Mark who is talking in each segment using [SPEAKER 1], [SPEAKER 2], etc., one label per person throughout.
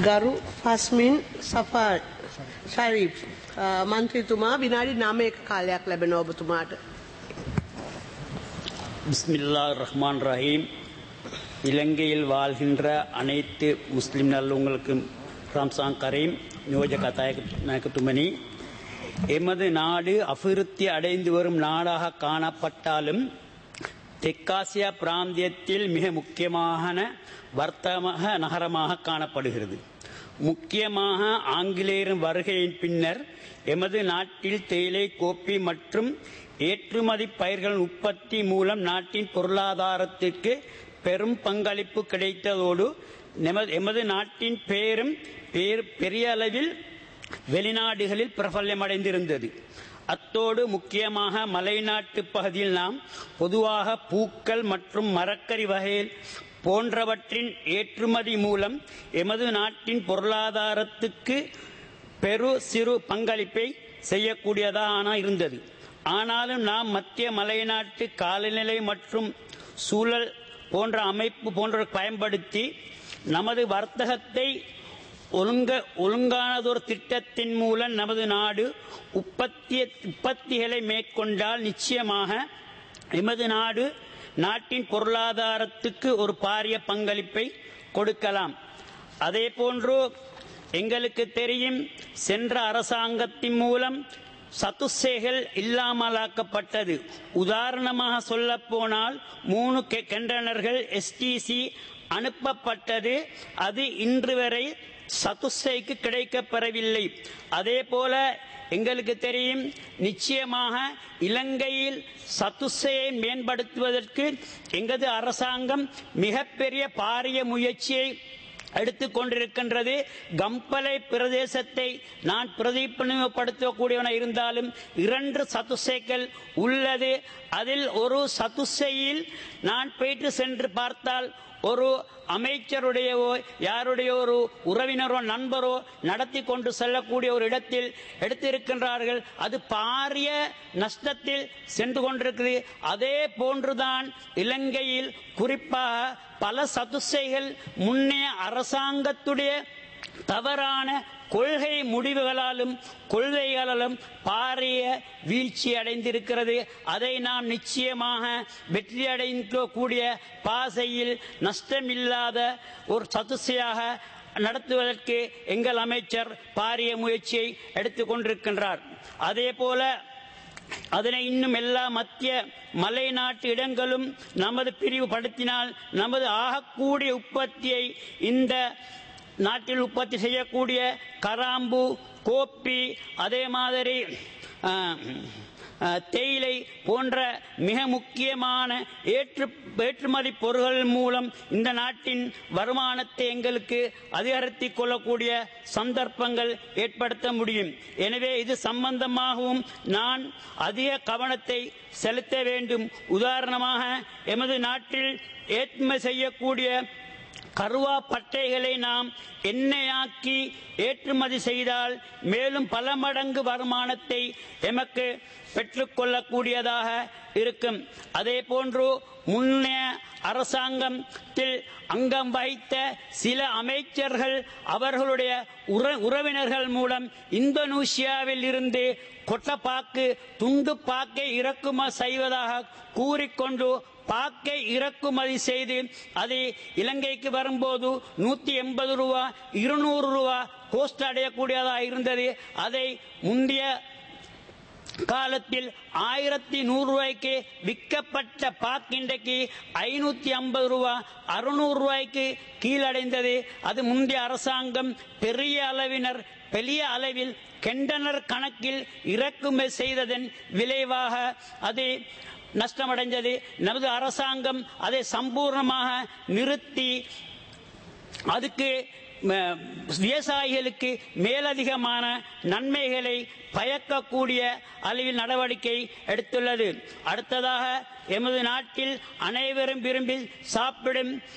[SPEAKER 1] ගරු පස්මින් සෆා ශරීප් මන්ත්‍රීතුමා විනාඩි නමයක කාලයක් ලැබෙන ඔබතුමාට.
[SPEAKER 2] பிஸ்மில்லா ரஹ்மான் ரஹீம் இலங்கையில் வாழ்கின்ற அனைத்து முஸ்லிம் நல்லவங்களுக்கும் ரம்சான் கரீம் நியோஜக நாயகத்துமணி எமது நாடு அபிவிருத்தி அடைந்து வரும் நாடாக காணப்பட்டாலும் தெற்காசியா பிராந்தியத்தில் மிக முக்கியமான வர்த்தக நகரமாக காணப்படுகிறது முக்கியமாக ஆங்கிலேயரின் வருகையின் பின்னர் எமது நாட்டில் தேயிலை கோப்பி மற்றும் ஏற்றுமதி பயிர்கள் உற்பத்தி மூலம் நாட்டின் பொருளாதாரத்திற்கு பெரும் பங்களிப்பு கிடைத்ததோடு நமது எமது நாட்டின் பேரும் பேர் பெரிய அளவில் வெளிநாடுகளில் பிரபல்யமடைந்திருந்தது அத்தோடு முக்கியமாக மலைநாட்டு பகுதியில் நாம் பொதுவாக பூக்கள் மற்றும் மரக்கறி வகையில் போன்றவற்றின் ஏற்றுமதி மூலம் எமது நாட்டின் பொருளாதாரத்துக்கு பெரு சிறு பங்களிப்பை செய்யக்கூடியதாக இருந்தது ஆனாலும் நாம் மத்திய மலைநாட்டு காலநிலை மற்றும் சூழல் போன்ற அமைப்பு போன்ற பயன்படுத்தி நமது வர்த்தகத்தை ஒழுங்க ஒழுங்கானதொரு திட்டத்தின் மூலம் நமது நாடு உற்பத்தி உற்பத்திகளை மேற்கொண்டால் நிச்சயமாக எமது நாடு நாட்டின் பொருளாதாரத்துக்கு ஒரு பாரிய பங்களிப்பை கொடுக்கலாம் அதே போன்று எங்களுக்கு தெரியும் சென்ற அரசாங்கத்தின் மூலம் சத்துசேகள் இல்லாமலாக்கப்பட்டது உதாரணமாக சொல்ல போனால் மூணு கெண்டனர்கள் எஸ்டிசி அனுப்பப்பட்டது அது இன்று வரை சதுசைக்கு கிடைக்கப்பெறவில்லை அதே போல எங்களுக்கு தெரியும் நிச்சயமாக இலங்கையில் சத்துசையை மேம்படுத்துவதற்கு எங்களது அரசாங்கம் மிகப்பெரிய பாரிய முயற்சியை எடுத்துக் கொண்டிருக்கின்றது கம்பலை பிரதேசத்தை நான் பிரதிபலிப்படுத்தக்கூடியவன இருந்தாலும் இரண்டு சதுசைகள் உள்ளது அதில் ஒரு சதுசையில் நான் போயிட்டு சென்று பார்த்தால் ஒரு அமைச்சருடையவோ யாருடைய ஒரு உறவினரோ நண்பரோ நடத்தி கொண்டு செல்லக்கூடிய ஒரு இடத்தில் எடுத்திருக்கின்றார்கள் அது பாரிய நஷ்டத்தில் சென்று கொண்டிருக்கிறது அதே போன்றுதான் இலங்கையில் குறிப்பாக பல சதுசைகள் முன்னே அரசாங்கத்துடைய தவறான கொள்கை முடிவுகளாலும் கொள்கைகளாலும் பாரிய வீழ்ச்சி அடைந்திருக்கிறது அதை நாம் நிச்சயமாக வெற்றி அடைந்தக்கூடிய பாசையில் நஷ்டமில்லாத ஒரு சதுசையாக நடத்துவதற்கு எங்கள் அமைச்சர் பாரிய முயற்சியை எடுத்துக் கொண்டிருக்கின்றார் அதே போல அதனை இன்னும் எல்லா மத்திய மலை நாட்டு இடங்களும் நமது பிரிவுபடுத்தினால் நமது ஆகக்கூடிய உற்பத்தியை இந்த நாட்டில் உற்பத்தி செய்யக்கூடிய கராம்பு கோப்பி அதே மாதிரி தேயிலை போன்ற மிக முக்கியமான ஏற்று ஏற்றுமதி பொருட்கள் மூலம் இந்த நாட்டின் வருமானத்தை எங்களுக்கு அதிகரித்துக் கொள்ளக்கூடிய சந்தர்ப்பங்கள் ஏற்படுத்த முடியும் எனவே இது சம்பந்தமாகவும் நான் அதிக கவனத்தை செலுத்த வேண்டும் உதாரணமாக எமது நாட்டில் ஏற்றுமதி செய்யக்கூடிய கருவா பட்டைகளை நாம் எண்ணெயாக்கி ஏற்றுமதி செய்தால் மேலும் பல மடங்கு வருமானத்தை எமக்கு பெற்றுக்கொள்ளக்கூடியதாக இருக்கும் அதே போன்று முன்னைய அரசாங்கத்தில் அங்கம் வகித்த சில அமைச்சர்கள் அவர்களுடைய உறவினர்கள் மூலம் இந்தோனேஷியாவில் இருந்து கொட்டப்பாக்கு துண்டு பாக்கை இறக்குமதி செய்வதாக கூறிக்கொண்டு பாக்கை இறக்குமதி செய்து அது இலங்கைக்கு வரும்போது நூத்தி எண்பது ரூபா இருநூறு ரூபா கோஸ்ட் அடையக்கூடியதாக இருந்தது அதை முந்தைய காலத்தில் ஆயிரத்தி நூறு ரூபாய்க்கு விற்கப்பட்ட பாக் இன்றைக்கு ஐநூத்தி ஐம்பது ரூபா அறுநூறு ரூபாய்க்கு கீழடைந்தது அது முந்தைய அரசாங்கம் பெரிய அளவினர் பெரிய அளவில் கெண்டனர் கணக்கில் இறக்குமதி செய்ததன் விளைவாக அது நஷ்டமடைந்தது நமது அரசாங்கம் அதை சம்பூர்ணமாக நிறுத்தி அதுக்கு விவசாயிகளுக்கு மேலதிகமான நன்மைகளை பயக்கக்கூடிய அளவில் நடவடிக்கை எடுத்துள்ளது அடுத்ததாக எமது நாட்டில் அனைவரும் விரும்பி சாப்பிடும்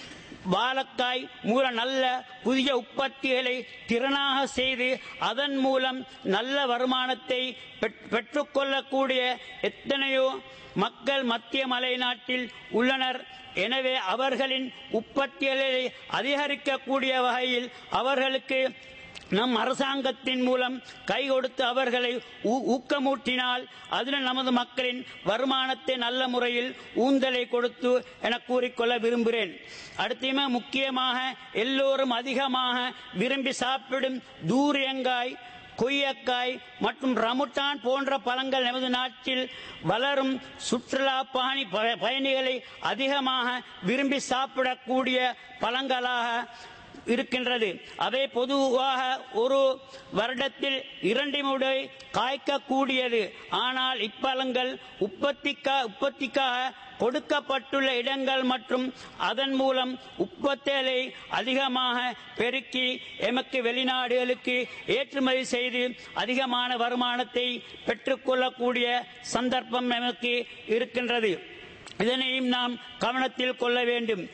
[SPEAKER 2] வாழக்காய் மூல நல்ல புதிய உற்பத்திகளை திறனாக செய்து அதன் மூலம் நல்ல வருமானத்தை பெற்- பெற்றுக்கொள்ளக்கூடிய எத்தனையோ மக்கள் மத்திய மலைநாட்டில் உள்ளனர் எனவே அவர்களின் உற்பத்திகளை அதிகரிக்கக்கூடிய வகையில் அவர்களுக்கு நம் அரசாங்கத்தின் மூலம் கை கொடுத்து அவர்களை ஊ- ஊக்கமூட்டினால் அதில் நமது மக்களின் வருமானத்தை நல்ல முறையில் ஊந்தலை கொடுத்து என கூறிக்கொள்ள விரும்புகிறேன் அடுத்தமே முக்கியமாக எல்லோரும் அதிகமாக விரும்பி சாப்பிடும் தூரியங்காய் கொய்யக்காய் மற்றும் ரமுட்டான் போன்ற பழங்கள் நமது நாட்டில் வளரும் சுற்றுலா பயணி ப- பயணிகளை அதிகமாக விரும்பி சாப்பிடக்கூடிய பழங்களாக இருக்கின்றது அவை பொதுவாக ஒரு வருடத்தில் இரண்டு முறை காய்க்கக்கூடியது ஆனால் இப்பழங்கள் உற்பத்திக்கா உற்பத்திக்காக கொடுக்கப்பட்டுள்ள இடங்கள் மற்றும் அதன் மூலம் உற்பத்திகளை அதிகமாக பெருக்கி எமக்கு வெளிநாடுகளுக்கு ஏற்றுமதி செய்து அதிகமான வருமானத்தை பெற்றுக்கொள்ளக்கூடிய சந்தர்ப்பம் நமக்கு இருக்கின்றது இதனையும் நாம் கவனத்தில் கொள்ள வேண்டும்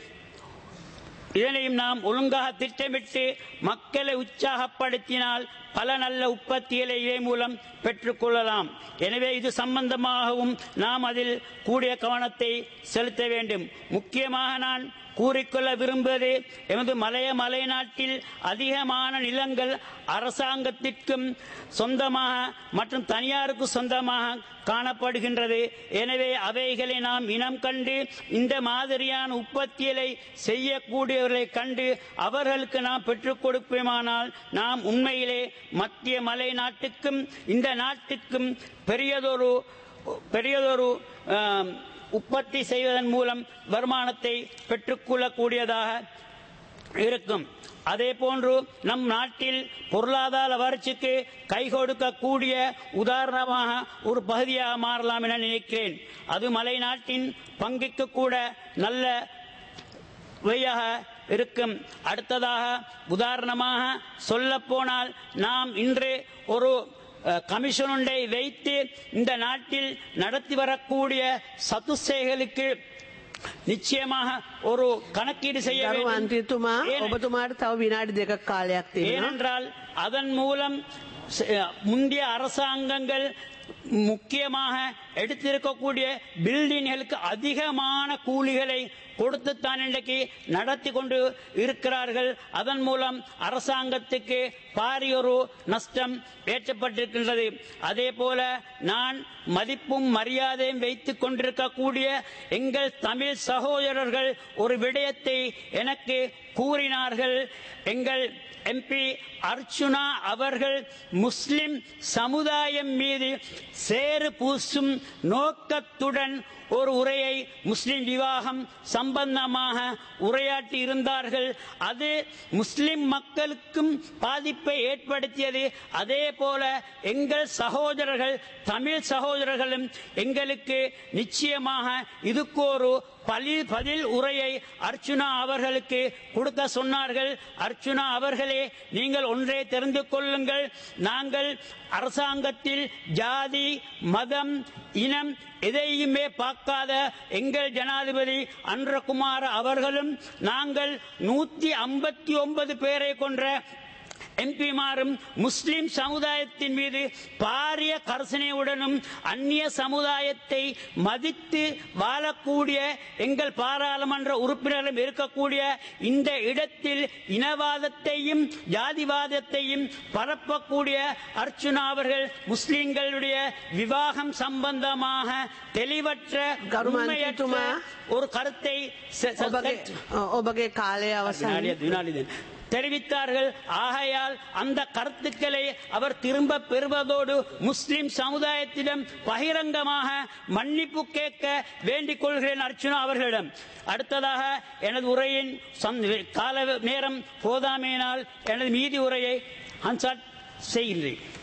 [SPEAKER 2] இதனையும் நாம் ஒழுங்காக திட்டமிட்டு மக்களை உற்சாகப்படுத்தினால் பல நல்ல உற்பத்திகளை இதே மூலம் பெற்றுக்கொள்ளலாம் எனவே இது சம்பந்தமாகவும் நாம் அதில் கூடிய கவனத்தை செலுத்த வேண்டும் முக்கியமாக நான் கூறிக்கொள்ள விரும்புவது எமது மலைய மலைநாட்டில் அதிகமான நிலங்கள் அரசாங்கத்திற்கும் சொந்தமாக மற்றும் தனியாருக்கு சொந்தமாக காணப்படுகின்றது எனவே அவைகளை நாம் இனம் கண்டு இந்த மாதிரியான உற்பத்திகளை செய்யக்கூடியவர்களை கண்டு அவர்களுக்கு நாம் பெற்றுக் கொடுப்போமானால் நாம் உண்மையிலே மத்திய மலை நாட்டுக்கும் இந்த நாட்டுக்கும் பெரியதொரு பெரியதொரு ஆம், உற்பத்தி செய்வதன் மூலம் வருமானத்தை பெற்றுக்கொள்ளக்கூடியதாக இருக்கும் அதே போன்று நம் நாட்டில் பொருளாதார வளர்ச்சிக்கு கை கொடுக்கக்கூடிய உதாரணமாக ஒரு பகுதியாக மாறலாம் என நினைக்கிறேன் அது மலை நாட்டின் பங்குக்கு கூட நல்ல வழியாக இருக்கும் அடுத்ததாக உதாரணமாக சொல்ல போனால் நாம் இன்று ஒரு அஹ், கமிஷன் ஒன்றை வைத்து இந்த நாட்டில் நடத்தி வரக்கூடிய சதுசேகளுக்கு நிச்சயமாக ஒரு கணக்கீடு செய்ய
[SPEAKER 1] ගරු
[SPEAKER 2] வேண்டும்
[SPEAKER 1] මන්ත්‍රීතුමා
[SPEAKER 2] ஏன-
[SPEAKER 1] ඔබතුමාට තව විනාඩි දෙකක් කාලයක් තියෙනවා.
[SPEAKER 2] ஏனென்றால் அதன் மூலம் ச- முந்தைய அரசாங்கங்கள் முக்கியமாக எடுத்திருக்கக்கூடிய பில்டிங்களுக்கு அதிகமான கூலிகளை கொடுத்துத்தான் இன்றைக்கு நடத்தி கொண்டு இருக்கிறார்கள் அதன் மூலம் அரசாங்கத்துக்கு பாரியொரு நஷ்டம் ஏற்றப்பட்டிருக்கின்றது அதே போல நான் மதிப்பும் மரியாதையும் வைத்துக் கொண்டிருக்கக்கூடிய எங்கள் தமிழ் சகோதரர்கள் ஒரு விடயத்தை எனக்கு கூறினார்கள் எங்கள் எம்பி அர்ச்சுனா அவர்கள் முஸ்லிம் சமுதாயம் மீது சேறு பூசும் நோக்கத்துடன் ஒரு உரையை முஸ்லிம் விவாகம் சம்பந்தமாக உரையாற்றி இருந்தார்கள் அது முஸ்லிம் மக்களுக்கும் பாதிப்பை ஏற்படுத்தியது அதே போல எங்கள் சகோதரர்கள் தமிழ் சகோதரர்களும் எங்களுக்கு நிச்சயமாக இதுக்கு ஒரு பலி பதில் உரையை அர்ச்சுனா அவர்களுக்கு கொடுக்க சொன்னார்கள் அர்ச்சுனா அவர்களே நீங்கள் ஒன்றே தெரிந்து கொள்ளுங்கள் நாங்கள் அரசாங்கத்தில் ஜாதி மதம் இனம் எதையுமே பார்க்காத எங்கள் ஜனாதிபதி அன்றகுமார் அவர்களும் நாங்கள் நூத்தி ஐம்பத்தி ஒன்பது பேரை கொன்ற எம்பிமாரும் முஸ்லிம் சமுதாயத்தின் மீது பாரிய கர்சனையுடனும் அந்நிய சமுதாயத்தை மதித்து வாழக்கூடிய எங்கள் பாராளுமன்ற உறுப்பினரும் இருக்கக்கூடிய இந்த இடத்தில் இனவாதத்தையும் ஜாதிவாதத்தையும் பரப்பக்கூடிய அர்ச்சுனா அவர்கள் முஸ்லிம்களுடைய விவாகம் சம்பந்தமாக தெளிவற்ற
[SPEAKER 1] கருமான்
[SPEAKER 2] உண்மையற்ற
[SPEAKER 1] கிட்டுமா?
[SPEAKER 2] ஒரு கருத்தை செ- செ-
[SPEAKER 1] ඔබගේ ඔ- ඔබගේ කාලය අවසන්
[SPEAKER 2] வினாடி, வினாடி. தெரிவித்தார்கள் ஆகையால் அந்த கருத்துக்களை அவர் திரும்ப பெறுவதோடு முஸ்லிம் சமுதாயத்திடம் பகிரங்கமாக மன்னிப்பு கேட்க வேண்டிக் கொள்கிறேன் அர்ச்சுனா அவர்களிடம் அடுத்ததாக எனது உரையின் சந்- கால நேரம் போதாமையினால் எனது மீதி உரையை அன்சாட் செய்கின்றேன்